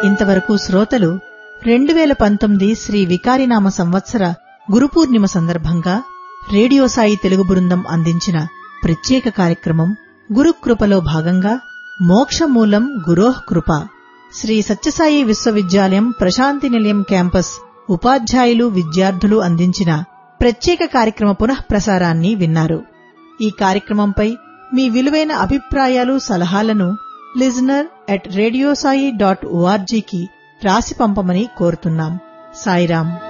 ఇంతవరకు శ్రోతలు రెండు వేల పంతొమ్మిది శ్రీ వికారినామ సంవత్సర గురుపూర్ణిమ సందర్భంగా రేడియో సాయి తెలుగు బృందం అందించిన ప్రత్యేక కార్యక్రమం గురుకృపలో భాగంగా మోక్షమూలం గురోః కృప శ్రీ సత్యసాయి విశ్వవిద్యాలయం ప్రశాంతి నిలయం క్యాంపస్ ఉపాధ్యాయులు విద్యార్థులు అందించిన ప్రత్యేక కార్యక్రమ పునః ప్రసారాన్ని విన్నారు ఈ కార్యక్రమంపై మీ విలువైన అభిప్రాయాలు సలహాలను లిజనర్ అట్ రేడియోసాయి డాట్ ఓఆర్జీకి రాసి పంపమని కోరుతున్నాం సాయిరాం